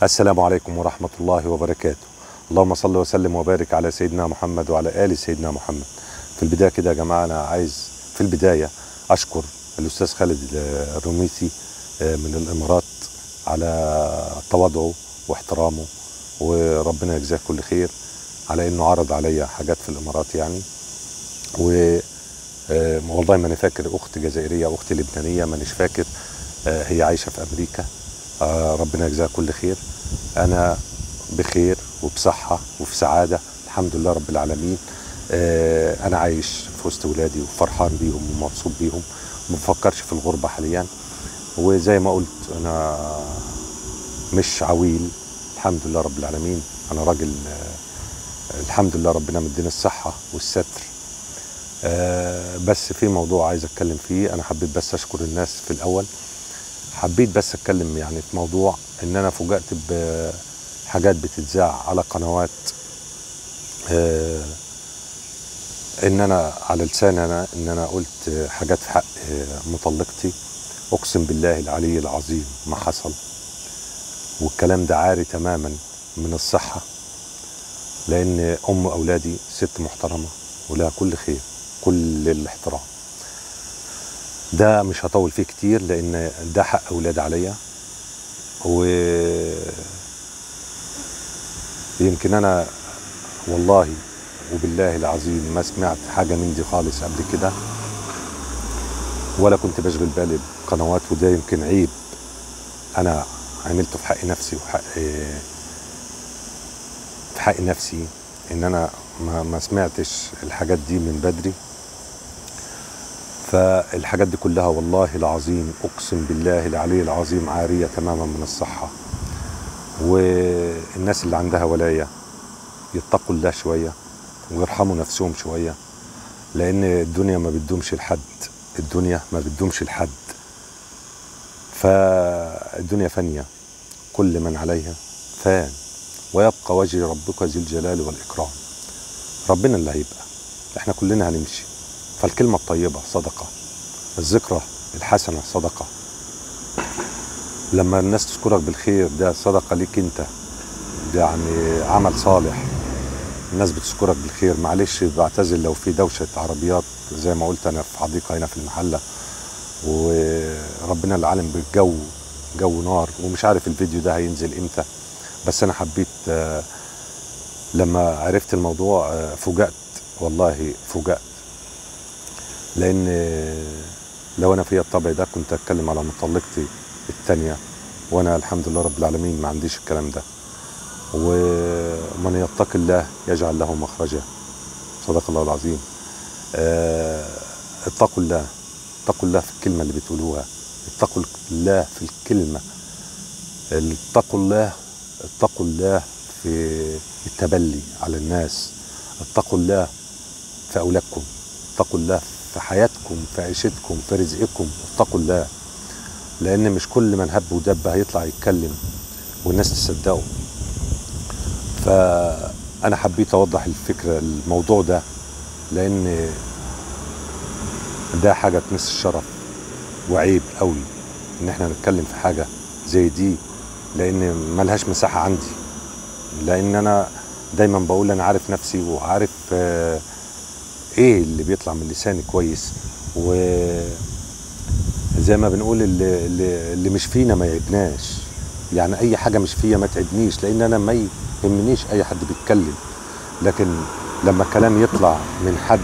السلام عليكم ورحمة الله وبركاته اللهم صل وسلم وبارك على سيدنا محمد وعلى آل سيدنا محمد في البداية كده يا جماعة أنا عايز في البداية أشكر الأستاذ خالد الرميسي من الإمارات على تواضعه واحترامه وربنا يجزاه كل خير على انه عرض عليا حاجات في الامارات يعني و آه، والله ما انا فاكر اخت جزائريه او اخت لبنانيه مانيش فاكر آه، هي عايشه في امريكا آه، ربنا يجزاها كل خير انا بخير وبصحه وفي سعاده الحمد لله رب العالمين آه، انا عايش في وسط ولادي وفرحان بيهم ومبسوط بيهم ما بفكرش في الغربه حاليا وزي ما قلت انا مش عويل الحمد لله رب العالمين انا راجل آه، الحمد لله ربنا مديني الصحه والستر آه، بس في موضوع عايز اتكلم فيه انا حبيت بس اشكر الناس في الاول حبيت بس اتكلم يعني في موضوع ان انا فوجئت بحاجات بتتذاع على قنوات آه، ان انا على لساني انا ان انا قلت حاجات في حق مطلقتي اقسم بالله العلي العظيم ما حصل والكلام ده عاري تماما من الصحه لان ام اولادي ست محترمه ولها كل خير كل الاحترام ده مش هطول فيه كتير لان ده حق اولاد عليا و يمكن انا والله وبالله العظيم ما سمعت حاجه من دي خالص قبل كده ولا كنت بشغل بالي بقنوات وده يمكن عيب انا عملته في حق نفسي وحق في حق نفسي ان انا ما, ما سمعتش الحاجات دي من بدري فالحاجات دي كلها والله العظيم اقسم بالله العلي العظيم عاريه تماما من الصحه والناس اللي عندها ولايه يتقوا الله شويه ويرحموا نفسهم شويه لان الدنيا ما بتدومش لحد الدنيا ما بتدومش لحد فالدنيا فانيه كل من عليها فان ويبقى وجه ربك ذي الجلال والاكرام ربنا اللي هيبقى احنا كلنا هنمشي فالكلمه الطيبه صدقه الذكرى الحسنه صدقه لما الناس تذكرك بالخير ده صدقه ليك انت ده يعني عمل صالح الناس بتذكرك بالخير معلش بعتذر لو في دوشه عربيات زي ما قلت انا في حديقه هنا في المحله وربنا اللي عالم بالجو جو نار ومش عارف الفيديو ده هينزل امتى بس انا حبيت آه، لما عرفت الموضوع آه، فوجئت والله فوجئت لان آه، لو انا فيا الطبع ده كنت اتكلم على مطلقتي التانية وانا الحمد لله رب العالمين ما عنديش الكلام ده ومن يتق الله يجعل له مخرجا صدق الله العظيم آه، اتقوا الله اتقوا الله في الكلمة اللي بتقولوها اتقوا الله في الكلمة اتقوا الله اتقوا الله في التبلي على الناس اتقوا الله في أولادكم اتقوا الله في حياتكم في عيشتكم في رزقكم اتقوا الله لأن مش كل من هب ودب هيطلع يتكلم والناس تصدقه فأنا حبيت أوضح الفكرة الموضوع ده لأن ده حاجة تمس الشرف وعيب قوي إن احنا نتكلم في حاجة زي دي لأن ملهاش مساحة عندي لأن أنا دايما بقول أنا عارف نفسي وعارف آه، إيه اللي بيطلع من لساني كويس وزي ما بنقول اللي, اللي, اللي مش فينا ما يعبناش يعني أي حاجة مش فيا ما تعبنيش لأن أنا ما يهمنيش أي حد بيتكلم لكن لما كلام يطلع من حد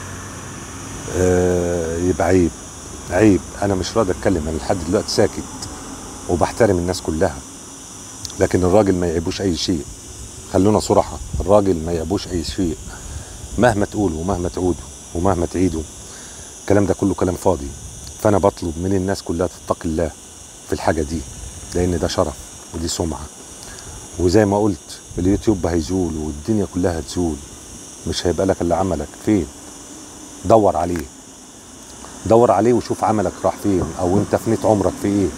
آه، يبقى عيب عيب انا مش راضي اتكلم انا لحد دلوقتي ساكت وبحترم الناس كلها لكن الراجل ما يعيبوش اي شيء خلونا صراحه الراجل ما يعيبوش اي شيء مهما تقولوا ومهما تعودوا ومهما تعيدوا الكلام ده كله كلام فاضي فانا بطلب من الناس كلها تتقي الله في الحاجه دي لان ده شرف ودي سمعه وزي ما قلت اليوتيوب هيزول والدنيا كلها هتزول مش هيبقى لك الا عملك فين دور عليه دور عليه وشوف عملك راح فين او انت فنيت عمرك في ايه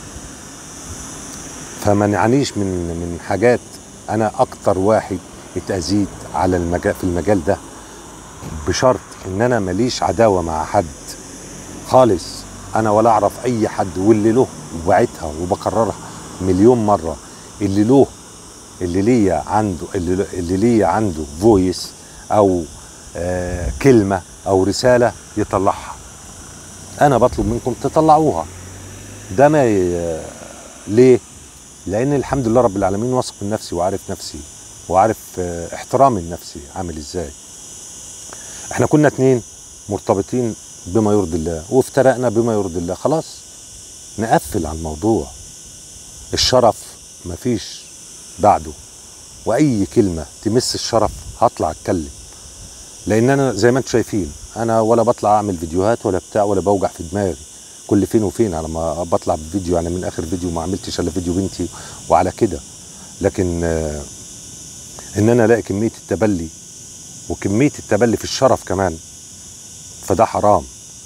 فما نعنيش من من حاجات انا اكتر واحد اتاذيت على المجال في المجال ده بشرط ان انا ماليش عداوه مع حد خالص انا ولا اعرف اي حد واللي له وعدها وبكررها مليون مره اللي له اللي ليا عنده اللي, اللي ليا عنده فويس او آه كلمه او رساله يطلعها انا بطلب منكم تطلعوها ده ما ي... ليه لان الحمد لله رب العالمين واثق من نفسي وعارف نفسي وعارف آه احترامي لنفسي عامل ازاي احنا كنا اتنين مرتبطين بما يرضي الله وافترقنا بما يرضي الله خلاص نقفل على الموضوع الشرف مفيش بعده واي كلمه تمس الشرف هطلع اتكلم لان انا زي ما انتم شايفين انا ولا بطلع اعمل فيديوهات ولا بتاع ولا بوجع في دماغي كل فين وفين على ما بطلع بفيديو يعني من اخر فيديو ما عملتش الا فيديو بنتي وعلى كده لكن آه ان انا الاقي كميه التبلي وكميه التبلي في الشرف كمان فده حرام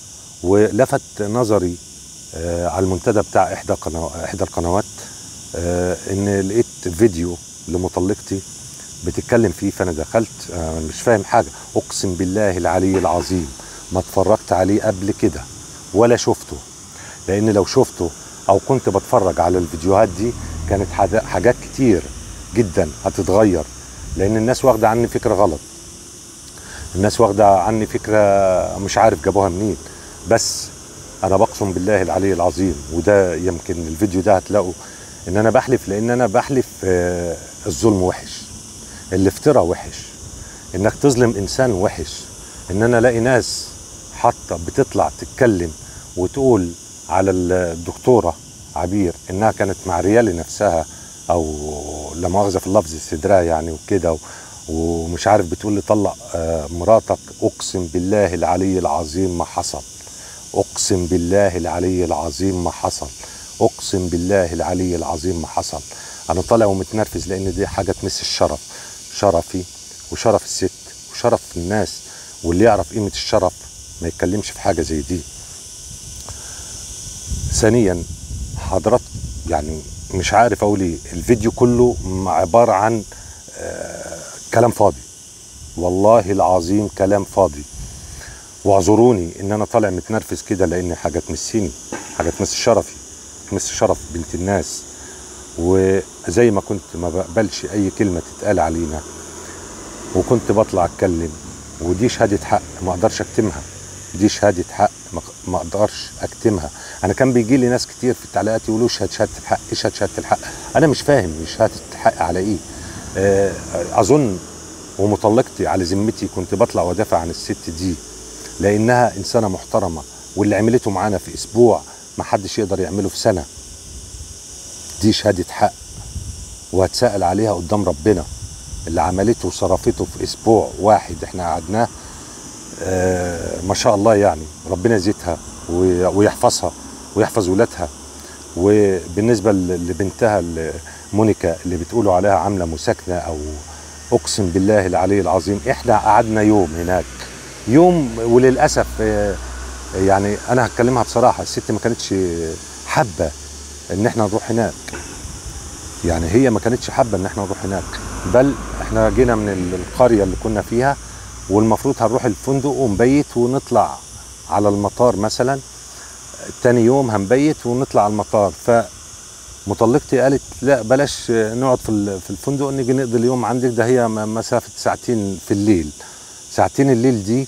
ولفت نظري آه على المنتدى بتاع احدى قنو... احدى القنوات آه ان لقيت فيديو لمطلقتي بتتكلم فيه فانا دخلت آه مش فاهم حاجه اقسم بالله العلي العظيم ما اتفرجت عليه قبل كده ولا شفته لان لو شفته او كنت بتفرج على الفيديوهات دي كانت حاجات كتير جدا هتتغير لان الناس واخده عني فكره غلط الناس واخده عني فكره مش عارف جابوها منين بس انا بقسم بالله العلي العظيم وده يمكن الفيديو ده هتلاقوا ان انا بحلف لان انا بحلف آه الظلم وحش الافتراء وحش انك تظلم انسان وحش ان انا الاقي ناس حاطه بتطلع تتكلم وتقول على الدكتوره عبير انها كانت مع ريال نفسها او لا مؤاخذه في اللفظ صدرها يعني وكده ومش عارف بتقول لي طلق آه مراتك اقسم بالله العلي العظيم ما حصل اقسم بالله العلي العظيم ما حصل اقسم بالله العلي العظيم ما حصل انا طالع ومتنرفز لان دي حاجه تمس الشرف شرفي وشرف الست وشرف الناس واللي يعرف قيمه الشرف ما يتكلمش في حاجه زي دي ثانيا حضرات يعني مش عارف اقول ايه الفيديو كله عباره عن آه كلام فاضي والله العظيم كلام فاضي واعذروني ان انا طالع متنرفز كده لان حاجه تمسني حاجه تمس شرفي تمس شرف بنت الناس وزي ما كنت ما بقبلش اي كلمه تتقال علينا وكنت بطلع اتكلم ودي شهاده حق ما اقدرش اكتمها دي شهاده حق ما اقدرش اكتمها انا كان بيجي لي ناس كتير في التعليقات يقولوا شهاده شهاده الحق ايه شهاده شهاده الحق انا مش فاهم شهاده الحق على ايه اظن ومطلقتي على ذمتي كنت بطلع وادافع عن الست دي لانها انسانه محترمه واللي عملته معانا في اسبوع ما حدش يقدر يعمله في سنه دي شهاده حق وهتسأل عليها قدام ربنا اللي عملته وصرفته في اسبوع واحد احنا قعدناه آه ما شاء الله يعني ربنا يزيدها ويحفظها ويحفظ ولادها وبالنسبه لبنتها مونيكا اللي بتقولوا عليها عامله مساكنه او اقسم بالله العلي العظيم احنا قعدنا يوم هناك يوم وللاسف يعني انا هتكلمها بصراحه الست ما كانتش حابه ان احنا نروح هناك يعني هي ما كانتش حابه ان احنا نروح هناك بل احنا جينا من القريه اللي كنا فيها والمفروض هنروح الفندق ونبيت ونطلع على المطار مثلا تاني يوم هنبيت ونطلع على المطار فمطلقتي قالت لا بلاش نقعد في في الفندق نيجي نقضي اليوم عندك ده هي مسافه ساعتين في الليل ساعتين الليل دي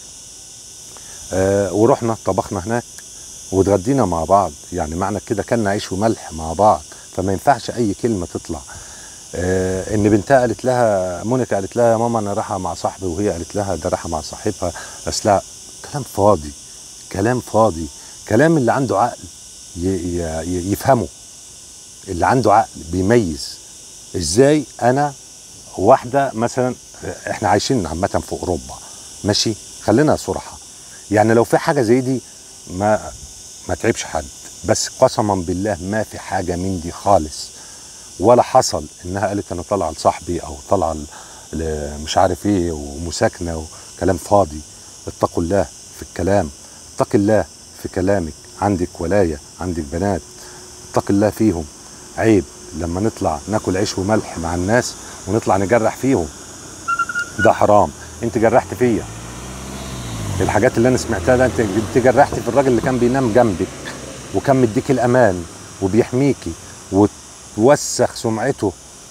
آه ورحنا طبخنا هناك واتغدينا مع بعض يعني معنى كده كلنا عيش وملح مع بعض فما ينفعش اي كلمه تطلع آه ان بنتها قالت لها مونيكا قالت لها يا ماما انا رايحه مع صاحبي وهي قالت لها ده رايحه مع صاحبها بس لا كلام فاضي كلام فاضي كلام اللي عنده عقل يفهمه اللي عنده عقل بيميز ازاي انا واحده مثلا احنا عايشين عامه في اوروبا ماشي خلينا صراحه يعني لو في حاجه زي دي ما ما تعيبش حد بس قسما بالله ما في حاجه من دي خالص ولا حصل انها قالت انا طالعه لصاحبي او طالعه مش عارف ايه ومساكنه وكلام فاضي اتقوا الله في الكلام اتق الله في كلامك عندك ولايه عندك بنات اتق الله فيهم عيب لما نطلع ناكل عيش وملح مع الناس ونطلع نجرح فيهم ده حرام انت جرحت فيا الحاجات اللي انا سمعتها ده انت انت جرحت في الراجل اللي كان بينام جنبك وكان مديك الامان وبيحميكي وتوسخ سمعته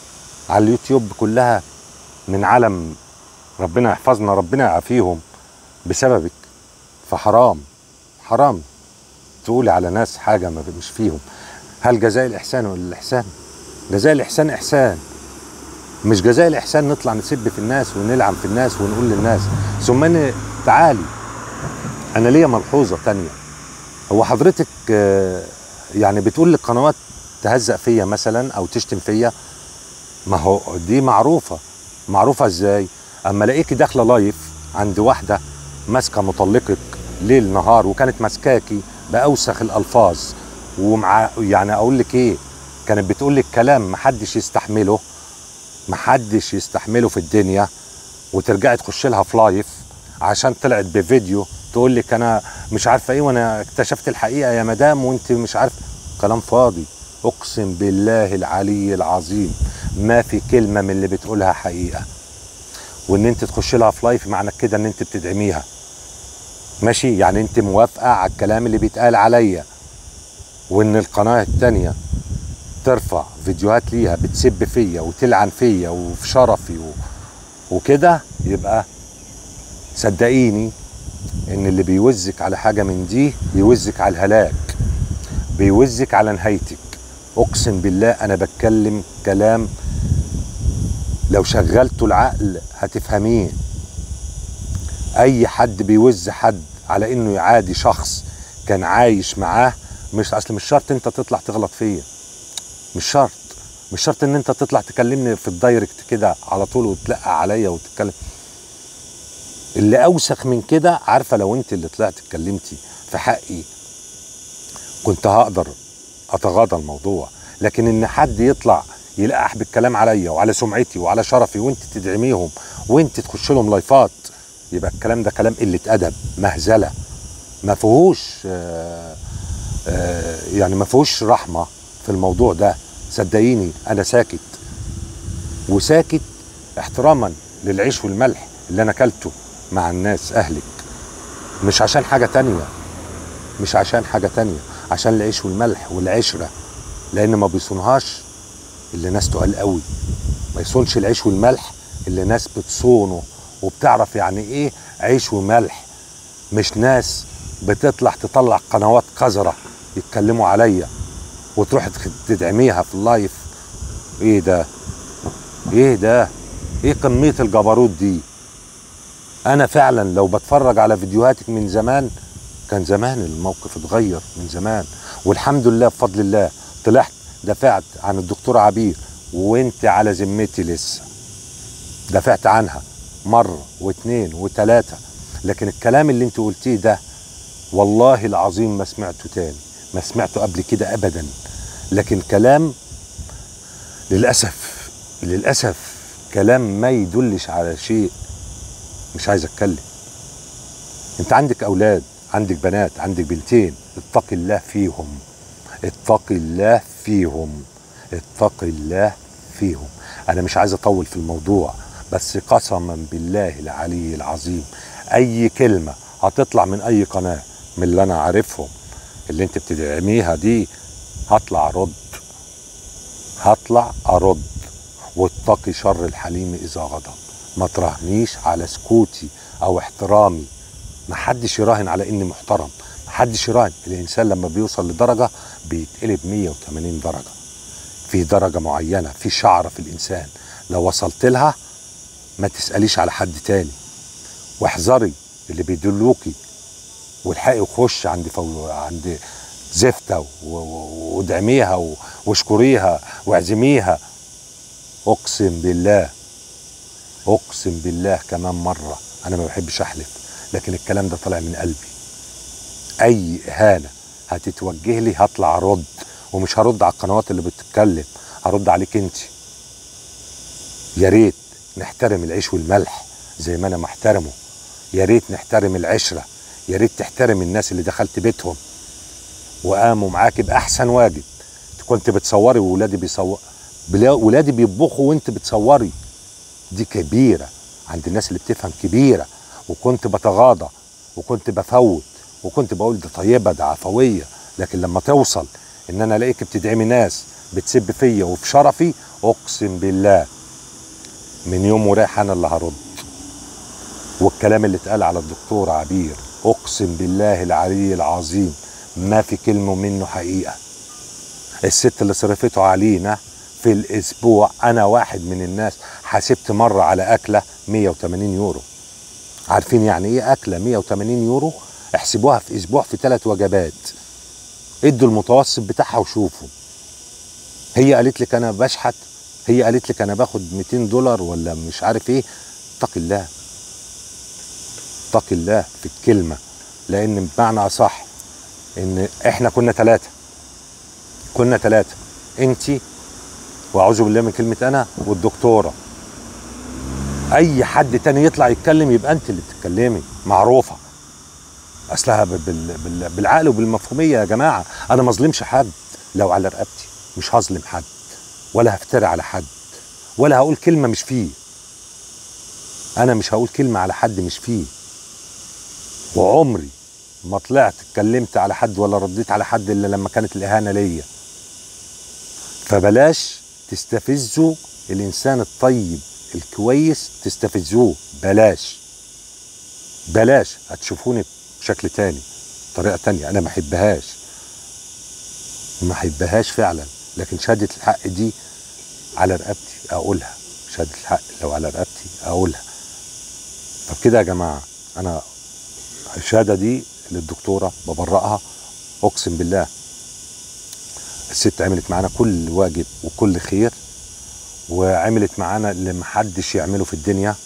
على اليوتيوب كلها من علم ربنا يحفظنا ربنا يعافيهم بسببك فحرام حرام تقولي على ناس حاجة ما مش فيهم هل جزاء الإحسان ولا الإحسان جزاء الإحسان إحسان مش جزاء الإحسان نطلع نسب في الناس ونلعن في الناس ونقول للناس ثم أنا تعالي أنا ليا ملحوظة تانية هو حضرتك آه، يعني بتقول للقنوات تهزق فيا مثلا أو تشتم فيا ما هو دي معروفة معروفة ازاي اما الاقيكي داخلة لايف عند واحدة ماسكة مطلقك ليل نهار وكانت ماسكاكي بأوسخ الألفاظ ومع يعني أقول لك إيه كانت بتقول لك كلام محدش يستحمله محدش يستحمله في الدنيا وترجعي تخش لها في لايف عشان طلعت بفيديو تقول لك انا مش عارفه ايه وانا اكتشفت الحقيقه يا مدام وانت مش عارفه كلام فاضي اقسم بالله العلي العظيم ما في كلمه من اللي بتقولها حقيقه وان انت تخش لها في لايف معنى كده ان انت بتدعميها ماشي يعني انت موافقه على الكلام اللي بيتقال عليا وان القناه التانيه ترفع فيديوهات ليها بتسب فيا وتلعن فيا وفي شرفي و... وكده يبقى صدقيني ان اللي بيوزك على حاجه من دي بيوزك على الهلاك بيوزك على نهايتك اقسم بالله انا بتكلم كلام لو شغلتوا العقل هتفهميه اي حد بيوز حد على انه يعادي شخص كان عايش معاه مش اصل مش شرط انت تطلع تغلط فيا مش شرط مش شرط ان انت تطلع تكلمني في الدايركت كده على طول وتلقى عليا وتتكلم اللي اوسخ من كده عارفه لو انت اللي طلعت اتكلمتي في حقي كنت هقدر اتغاضى الموضوع لكن ان حد يطلع يلقح بالكلام عليا وعلى سمعتي وعلى شرفي وانت تدعميهم وانت تخش لهم لايفات يبقى الكلام ده كلام قله ادب مهزله ما فيهوش آه، آه، يعني ما فيهوش رحمه في الموضوع ده صدقيني انا ساكت وساكت احتراما للعيش والملح اللي انا اكلته مع الناس اهلك مش عشان حاجه تانية مش عشان حاجه تانية عشان العيش والملح والعشره لان ما بيصونهاش اللي ناس تقال قوي ما يصونش العيش والملح اللي ناس بتصونه وبتعرف يعني ايه عيش وملح مش ناس بتطلع تطلع قنوات قذره يتكلموا عليا وتروح تخ- تدعميها في اللايف ايه ده ايه ده ايه كميه الجبروت دي انا فعلا لو بتفرج على فيديوهاتك من زمان كان زمان الموقف اتغير من زمان والحمد لله بفضل الله طلعت دفعت عن الدكتور عبير وانت على ذمتي لسه دفعت عنها مرة واثنين وثلاثة لكن الكلام اللي انت قلتيه ده والله العظيم ما سمعته تاني ما سمعته قبل كده ابدا لكن كلام للأسف للأسف كلام ما يدلش على شيء مش عايز اتكلم انت عندك اولاد عندك بنات عندك بنتين اتق الله فيهم اتق الله فيهم اتق الله فيهم انا مش عايز اطول في الموضوع بس قسما بالله العلي العظيم اي كلمه هتطلع من اي قناه من اللي انا عارفهم اللي انت بتدعميها دي هطلع ارد هطلع ارد واتقي شر الحليم اذا غضب ما تراهنيش على سكوتي او احترامي ما حدش يراهن على اني محترم ما حدش يراهن الانسان لما بيوصل لدرجه بيتقلب 180 درجه في درجه معينه في شعره في الانسان لو وصلت لها ما تساليش على حد تاني واحذري اللي بيدلوكي والحقي وخش عند فو... عند زفته و- و- وادعميها و- واشكريها واعزميها اقسم بالله اقسم بالله كمان مره انا ما بحبش احلف لكن الكلام ده طالع من قلبي اي اهانه هتتوجه لي هطلع ارد ومش هرد على القنوات اللي بتتكلم هرد عليك انت يا ريت نحترم العيش والملح زي ما انا محترمه يا ريت نحترم العشره يا ريت تحترم الناس اللي دخلت بيتهم وقاموا معاك باحسن واجب كنت بتصوري وولادي بيصور بلا- ولادي بيطبخوا وانت بتصوري دي كبيره عند الناس اللي بتفهم كبيره وكنت بتغاضى وكنت بفوت وكنت بقول ده طيبه ده عفويه لكن لما توصل ان انا الاقيك بتدعمي ناس بتسب فيا وفي شرفي اقسم بالله من يوم ورايح انا اللي هرد والكلام اللي اتقال على الدكتور عبير اقسم بالله العلي العظيم ما في كلمه منه حقيقه الست اللي صرفته علينا في الاسبوع انا واحد من الناس حاسبت مره على اكله 180 يورو عارفين يعني ايه اكله 180 يورو احسبوها في اسبوع في ثلاث وجبات ادوا المتوسط بتاعها وشوفوا هي قالت لك انا بشحت هي قالت لك انا باخد 200 دولار ولا مش عارف ايه اتق الله اتق الله في الكلمه لان بمعنى اصح ان احنا كنا ثلاثه كنا ثلاثه انت واعوذ بالله من كلمه انا والدكتوره اي حد تاني يطلع يتكلم يبقى انت اللي بتتكلمي معروفه اصلها بال- بال- بال- بالعقل وبالمفهوميه يا جماعه انا ما اظلمش حد لو على رقبتي مش هظلم حد ولا هفتري على حد ولا هقول كلمه مش فيه انا مش هقول كلمه على حد مش فيه وعمري ما طلعت اتكلمت على حد ولا رديت على حد الا لما كانت الاهانه ليا فبلاش تستفزوا الانسان الطيب الكويس تستفزوه بلاش بلاش هتشوفوني بشكل تاني طريقه تانية انا ما احبهاش ما احبهاش فعلا لكن شهاده الحق دي على رقبتي اقولها شهاده الحق لو على رقبتي اقولها طب كده يا جماعه انا الشهاده دي للدكتوره ببرئها اقسم بالله الست عملت معانا كل واجب وكل خير وعملت معانا اللي محدش يعمله في الدنيا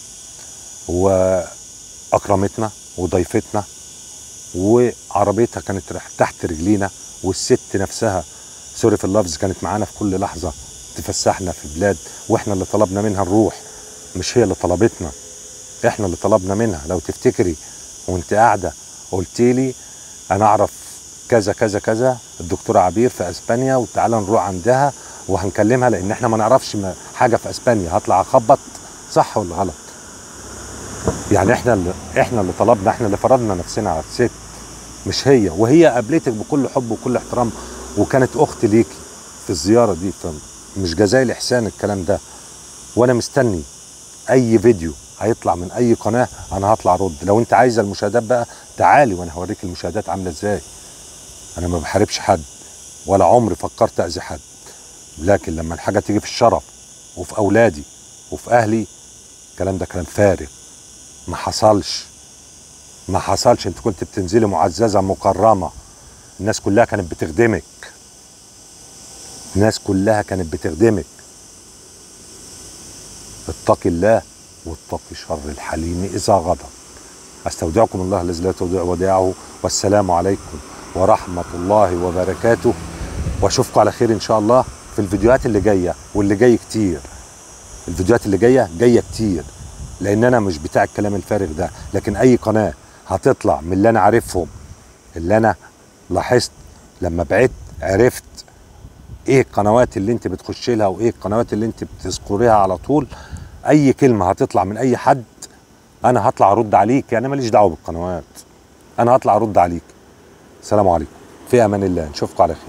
واكرمتنا وضيفتنا وعربيتها كانت رح- تحت رجلينا والست نفسها سوري في اللفظ كانت معانا في كل لحظه تفسحنا في بلاد واحنا اللي طلبنا منها نروح مش هي اللي طلبتنا احنا اللي طلبنا منها لو تفتكري وانت قاعده قلت لي انا اعرف كذا كذا كذا الدكتوره عبير في اسبانيا وتعالى نروح عندها وهنكلمها لان احنا ما نعرفش ما- حاجه في اسبانيا هطلع اخبط صح ولا غلط يعني احنا اللي احنا اللي طلبنا احنا اللي فرضنا نفسنا على الست مش هي وهي قابلتك بكل حب وكل احترام وكانت اخت ليكي في الزياره دي فمش جزاء الاحسان الكلام ده وانا مستني اي فيديو هيطلع من اي قناه انا هطلع ارد لو انت عايزه المشاهدات بقى تعالي وانا هوريك المشاهدات عامله ازاي انا ما بحاربش حد ولا عمري فكرت اذي حد لكن لما الحاجه تيجي في الشرف وفي اولادي وفي اهلي الكلام ده كلام فارغ ما حصلش ما حصلش انت كنت بتنزلي معززه مكرمه الناس كلها كانت بتخدمك الناس كلها كانت بتخدمك اتق الله واتقي شر الحليم اذا غضب استودعكم الله الذي لا تودع ودائعه والسلام عليكم ورحمه الله وبركاته واشوفكم على خير ان شاء الله في الفيديوهات اللي جايه واللي جاي كتير الفيديوهات اللي جايه جايه كتير لان انا مش بتاع الكلام الفارغ ده لكن اي قناه هتطلع من اللي انا عارفهم اللي انا لاحظت لما بعدت عرفت ايه القنوات اللي انت بتخش لها وايه القنوات اللي انت بتذكريها على طول اي كلمه هتطلع من اي حد انا هطلع ارد عليك يعني ماليش دعوه بالقنوات انا هطلع ارد عليك السلام عليكم في امان الله نشوفكم على خير